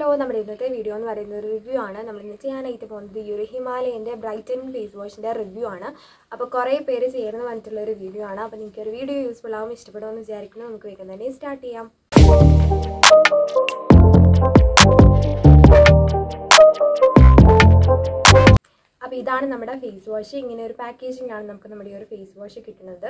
hello നമ്മുടെ ഇന്നത്തെ video എന്ന് പറയുന്നത് ഒരു റിവ്യൂ ആണ് നമ്മൾ ഇന്ന് ചെയ്യാനായിട്ട് പോകുന്നത് ഈ ഒരു ഹിമാലയൻ്റെ ബ്രൈറ്റൻ ഫേസ് വാഷിൻ്റെ റിവ്യൂ ആണ് അപ്പോൾ കുറേ പേര് ചേർന്ന് വന്നിട്ടുള്ള ഒരു വീഡിയോ ആണ് അപ്പോൾ നിങ്ങൾക്ക് ഒരു വീഡിയോ യൂസ്ഫുൾ ആവും ഇഷ്ടപ്പെടുമെന്ന് വിചാരിക്കുന്നു നമുക്ക് വേഗം തന്നെ സ്റ്റാർട്ട് ചെയ്യാം അപ്പോൾ ഇതാണ് നമ്മുടെ ഫേസ് വാഷ് ഇങ്ങനെ ഒരു പാക്കേജിംഗ് ആണ് നമുക്ക് നമ്മുടെ ഈ ഒരു ഫേസ് വാഷ് കിട്ടുന്നത്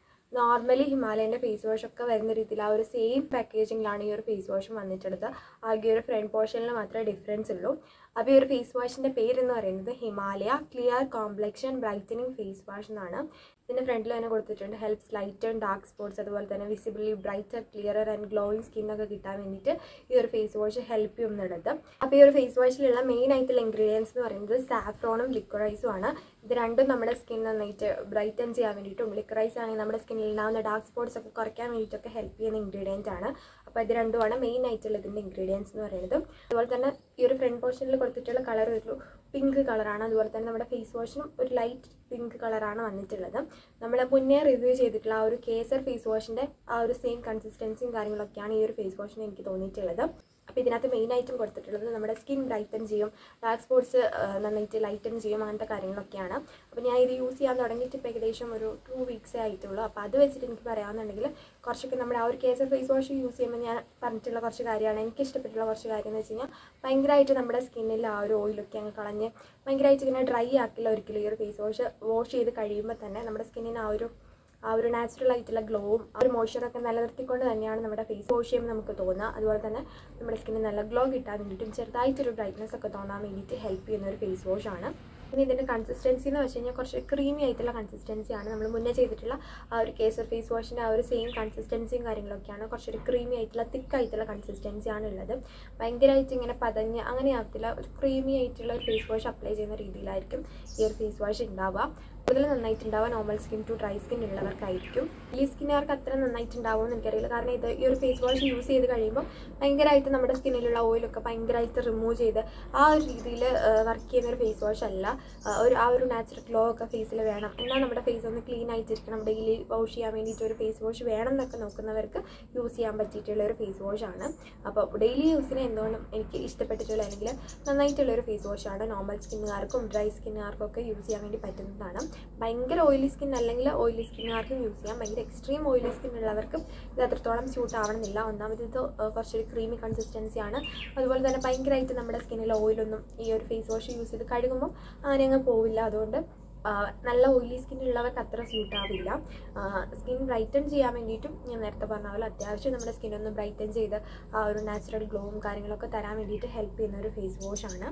നോർമലി ഹിമാലയൻ്റെ ഫേസ് വാഷ് ഒക്കെ വരുന്ന രീതിയിൽ ആ ഒരു സെയിം പാക്കേജിങ്ങിലാണ് ഈ ഒരു ഫേസ് വാഷ് വന്നിട്ടുള്ളത് ആകെ ഒരു ഫ്രണ്ട് പോർഷനിൽ മാത്രമേ ഡിഫറൻസ് ഉള്ളൂ അപ്പോൾ ഈ ഒരു ഫേസ് വാഷിൻ്റെ പേരെന്ന് പറയുന്നത് Himalaya clear complexion brightening face wash എന്നാണ് ഇതിൻ്റെ ഫ്രണ്ടിൽ തന്നെ കൊടുത്തിട്ടുണ്ട് helps light and dark spots അതുപോലെ തന്നെ visibly brighter clearer and glowing സ്കിന്നൊക്കെ കിട്ടാൻ വേണ്ടിയിട്ട് ഈ ഒരു ഫേസ് വാഷ് ഹെൽപ്പ് ചെയ്യുന്നുള്ളത് അപ്പോൾ ഈ ഒരു ഫേസ് വാഷിലുള്ള മെയിൻ ആയിട്ടുള്ള ഇൻഗ്രീഡിയൻസ് എന്ന് പറയുന്നത് സാഫ്രോണും ലിക്വറൈസും ആണ് ഇത് രണ്ടും നമ്മുടെ സ്കിൻ നന്നായിട്ട് ബ്രൈറ്റൻ ചെയ്യാൻ വേണ്ടിയിട്ടും ലിക്വറൈസ് ആണെങ്കിൽ നമ്മുടെ സ്കിന്നിൽ ഉണ്ടാകുന്ന ഡാർക്ക് സ്പോട്ട്സ് ഒക്കെ കുറയ്ക്കാൻ വേണ്ടിയിട്ടൊക്കെ ഹെൽപ്പ് ചെയ്യുന്ന ഇൻഗ്രീഡിയൻറ്റ് ആണ് അപ്പോൾ ഇത് രണ്ടുമാണ് മെയിൻ ആയിട്ടുള്ള ഇതിൻ്റെ ഇൻഗ്രീഡിയൻസ് എന്ന് പറയുന്നത് അതുപോലെ തന്നെ ഈ ഒരു ഫ്രണ്ട് പോർഷനിൽ കൊടുത്തിട്ടുള്ള കളർ ഒരു പിങ്ക് കളറാണ് അതുപോലെ തന്നെ നമ്മുടെ ഫേസ് വാഷിനും ഒരു ലൈറ്റ് പിങ്ക് കളറാണ് വന്നിട്ടുള്ളത് നമ്മൾ മുന്നേ റിവ്യൂ ചെയ്തിട്ടുള്ള ആ ഒരു കേസർ ഫേസ് വാഷിൻ്റെ ആ ഒരു സെയിം കൺസിസ്റ്റൻസിയും കാര്യങ്ങളൊക്കെയാണ് ഈ ഒരു ഫേസ് വാഷിന് എനിക്ക് തോന്നിയിട്ടുള്ളത് അപ്പോൾ ഇതിനകത്ത് മെയിൻ ആയിട്ടും കൊടുത്തിട്ടുള്ളത് നമ്മുടെ സ്കിൻ ബ്രൈറ്റൻ ചെയ്യും ഡാർക്ക് സ്പോട്ട്സ് നന്നായിട്ട് ലൈറ്റൻ ചെയ്യും അങ്ങനത്തെ കാര്യങ്ങളൊക്കെയാണ് അപ്പോൾ ഞാൻ ഇത് യൂസ് ചെയ്യാൻ തുടങ്ങിയിട്ട് ഇപ്പോൾ ഏകദേശം ഒരു ടു വീക്സേ ആയിട്ടുള്ളൂ അപ്പോൾ അത് വെച്ചിട്ട് എനിക്ക് പറയാമെന്നുണ്ടെങ്കിൽ കുറച്ചൊക്കെ നമ്മുടെ ആ ഒരു കേസർ ഫേസ് വാഷ് യൂസ് ചെയ്യുമ്പോൾ ഞാൻ പറഞ്ഞിട്ടുള്ള കുറച്ച് കാര്യമാണ് എനിക്ക് ഇഷ്ടപ്പെട്ടുള്ള കുറച്ച് കാര്യം എന്ന് വെച്ച് കഴിഞ്ഞാൽ ഭയങ്കരമായിട്ട് നമ്മുടെ സ്കിന്നിൽ ആ ഒരു ഓയിലൊക്കെ അങ്ങ് കളഞ്ഞ് ഭയങ്കരമായിട്ട് ഇങ്ങനെ ഡ്രൈ ആക്കില്ല ഒരിക്കലും ഈ ഒരു ഫേസ് വാഷ് വാഷ് ചെയ്ത് കഴിയുമ്പോൾ തന്നെ നമ്മുടെ സ്കിന്നിന് ആ ഒരു ആ ഒരു നാച്ചുറൽ ആയിട്ടുള്ള ഗ്ലോവും ആ ഒരു മോയ്സ്ചറൊക്കെ നിലനിർത്തിക്കൊണ്ട് തന്നെയാണ് നമ്മുടെ ഫേസ് വാഷ് ചെയ്യുമ്പോൾ നമുക്ക് തോന്നുക അതുപോലെ തന്നെ നമ്മുടെ സ്കിന്നിന് നല്ല ഗ്ലോ കിട്ടാൻ വേണ്ടിയിട്ടും ചെറുതായിട്ടൊരു ബ്രൈറ്റ്നസ് ഒക്കെ തോന്നാൻ വേണ്ടിയിട്ട് ഹെൽപ്പ് ചെയ്യുന്ന ഒരു ഫേസ് വാഷ് ആണ് പിന്നെ ഇതിൻ്റെ കൺസിസ്റ്റൻസി എന്ന് വെച്ച് കഴിഞ്ഞാൽ കുറച്ച് ക്രീമി ആയിട്ടുള്ള കൺസിസ്റ്റൻസിയാണ് നമ്മൾ മുന്നേ ചെയ്തിട്ടുള്ള ആ ഒരു കേസർ ഫേസ് വാഷിൻ്റെ ആ ഒരു സെയിം കൺസിസ്റ്റൻസിയും കാര്യങ്ങളൊക്കെയാണ് കുറച്ചൊരു ക്രീമി ആയിട്ടുള്ള തിക്ക് ആയിട്ടുള്ള കൺസിസ്റ്റൻസിയാണ് ഉള്ളത് ഭയങ്കരമായിട്ട് ഇങ്ങനെ പതഞ്ഞ് അങ്ങനെ ആകത്തില്ല ഒരു ക്രീമി ആയിട്ടുള്ള ഒരു ഫേസ് വാഷ് അപ്ലൈ ചെയ്യുന്ന രീതിയിലായിരിക്കും ഈ ഒരു ഫേസ് വാഷ് ഉണ്ടാവുക കൂടുതൽ നന്നായിട്ടുണ്ടാവുക normal skin to dry skin ഉള്ളവർക്കായിരിക്കും ഈ സ്കിന്നുകാർക്ക് അത്ര നന്നായിട്ടുണ്ടാവുമെന്ന് എനിക്കറിയില്ല കാരണം ഇത് ഈ ഒരു ഫേസ് വാഷ് യൂസ് ചെയ്ത് കഴിയുമ്പോൾ ഭയങ്കരമായിട്ട് നമ്മുടെ സ്കിന്നിലുള്ള ഓയിലൊക്കെ ഭയങ്കരമായിട്ട് റിമൂവ് ചെയ്ത് ആ ഒരു രീതിയിൽ വർക്ക് ചെയ്യുന്ന ഒരു ഫേസ് വാഷ് അല്ല ഒരു ആ ഒരു നാച്ചുറൽ ഗ്ലോ ഒക്കെ ഫേസിൽ വേണം എന്നാൽ നമ്മുടെ ഫേസ് ഒന്ന് ക്ലീൻ ആയിട്ടിരിക്കണം ഡെയിലി വാഷ് ചെയ്യാൻ വേണ്ടിയിട്ട് ഒരു ഫേസ് വാഷ് വേണം എന്നൊക്കെ നോക്കുന്നവർക്ക് യൂസ് ചെയ്യാൻ പറ്റിയിട്ടുള്ള ഒരു ഫേസ് വാഷ് ആണ് അപ്പോൾ ഡെയിലി യൂസിന് എന്തുകൊണ്ടും എനിക്ക് ഇഷ്ടപ്പെട്ടിട്ടുള്ള അല്ലെങ്കിൽ നന്നായിട്ടുള്ള ഒരു ഫേസ് വാഷ് ആണ് നോർമൽ സ്കിന്നുകാർക്കും ഡ്രൈ സ്കിന്നുകാർക്കും ഒക്കെ യൂസ് ചെയ്യാൻ വേണ്ടി പറ്റുന്നതാണ് ഭയങ്കര ഓയിലി സ്കിൻ അല്ലെങ്കിൽ ഓയിലി സ്കിന്നുകാർക്കും യൂസ് ചെയ്യാം ഭയങ്കര എക്സ്ട്രീം ഓയിലി സ്കിൻ ഉള്ളവർക്കും ഇത് അത്രത്തോളം സ്യൂട്ട് ആവണമെന്നില്ല ഒന്നാമത് ഇത് കുറച്ചൊരു ക്രീമി കൺസിസ്റ്റൻസി ആണ് അതുപോലെ തന്നെ ഭയങ്കരമായിട്ട് നമ്മുടെ സ്കിന്നിൽ ഓയിലൊന്നും ഈ ഒരു ഫേസ് വാഷ് യൂസ് ചെയ്ത് കഴുകുമ്പോൾ അങ്ങനെ അങ്ങ് പോവില്ല അതുകൊണ്ട് നല്ല ഓയിലി സ്കിൻ ഉള്ളവർക്ക് അത്ര സ്യൂട്ട് ആവില്ല സ്കിൻ ബ്രൈറ്റൻ ചെയ്യാൻ വേണ്ടിയിട്ടും ഞാൻ നേരത്തെ പറഞ്ഞ പോലെ അത്യാവശ്യം നമ്മുടെ സ്കിന്നൊന്ന് ബ്രൈറ്റൻ ചെയ്ത് ആ ഒരു നാച്ചുറൽ ഗ്ലോവും കാര്യങ്ങളൊക്കെ തരാൻ വേണ്ടിയിട്ട് ഹെൽപ്പ് ചെയ്യുന്ന ഒരു ഫേസ് വാഷ് ആണ്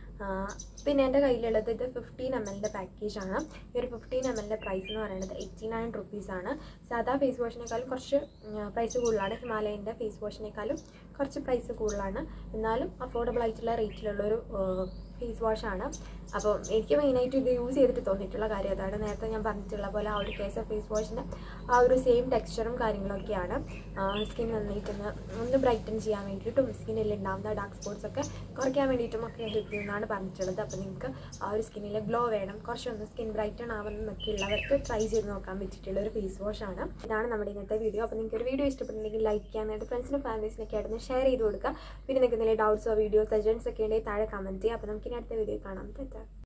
പിന്നെ എൻ്റെ കയ്യിലുള്ളത് ഇത് ഫിഫ്റ്റീൻ എം എല്ലിൻ്റെ പാക്കേജാണ് ഈ ഒരു ഫിഫ്റ്റീൻ എം എല്ലിൻ്റെ പ്രൈസ് എന്ന് പറയുന്നത് എയ്റ്റി നയൻ റുപ്പീസാണ് സാധാ ഫേസ് വാഷിനേക്കാളും കുറച്ച് പ്രൈസ് കൂടുതലാണ് ഹിമാലയൻ്റെ ഫേസ് വാഷിനേക്കാളും കുറച്ച് പ്രൈസ് കൂടുതലാണ് എന്നാലും അഫോർഡബിൾ ആയിട്ടുള്ള റേറ്റിലുള്ളൊരു ഫേസ് വാഷാണ് അപ്പോൾ എനിക്ക് മെയിനായിട്ട് ഇത് യൂസ് ചെയ്തിട്ട് തോന്നിയിട്ടുള്ള കാര്യം അതാണ് നേരത്തെ ഞാൻ പറഞ്ഞിട്ടുള്ള പോലെ ആ ഒരു കേസ് ഓഫ് ഫേസ് വാഷിൻ്റെ ആ ഒരു സെയിം ടെക്സ്ചറും കാര്യങ്ങളൊക്കെയാണ് സ്കിൻ നന്നായിട്ടൊന്ന് ഒന്ന് ബ്രൈറ്റൻ ചെയ്യാൻ വേണ്ടിയിട്ടും സ്കിന്നിൽ ഉണ്ടാകുന്ന ഡാർക്ക് സ്പോട്ട്സ് ഒക്കെ കുറയ്ക്കാൻ വേണ്ടിയിട്ടും ഒക്കെ ഹെൽപ്പ് ചെയ്യുന്നതാണ് പറഞ്ഞിട്ടുള്ളത് അപ്പോൾ നിങ്ങൾക്ക് ആ ഒരു സ്കിന്നിൽ ഗ്ലോ വേണം കുറച്ചൊന്ന് സ്കിൻ ബ്രൈറ്റൺ ആവുന്നതൊക്കെ ഉള്ളവർക്ക് ട്രൈ ചെയ്ത് നോക്കാൻ പറ്റിയിട്ടുള്ള ഒരു ഫേസ് വാഷാണ് ഇതാണ് നമ്മുടെ ഇന്നത്തെ വീഡിയോ അപ്പോൾ നിങ്ങൾക്ക് ഒരു വീഡിയോ ഇഷ്ടപ്പെട്ടിട്ടുണ്ടെങ്കിൽ ലൈക്ക് ചെയ്യാനായിട്ട് ഫ്രണ്ട്സിനും ഫാമിലീസിനൊക്കെ ആയിരുന്നു ഷെയർ ചെയ്ത് കൊടുക്കുക പിന്നെ നിങ്ങൾക്ക് എന്തെങ്കിലും ഡൗട്ട്സോ വീഡിയോ സജഷൻസ് ഒക്കെ ഉണ്ടെങ്കിൽ താഴെ കമൻറ്റ് ചെയ്യുക അപ്പോൾ നമുക്ക് ഇനി അടുത്ത വീഡിയോ കാണാം തെറ്റാ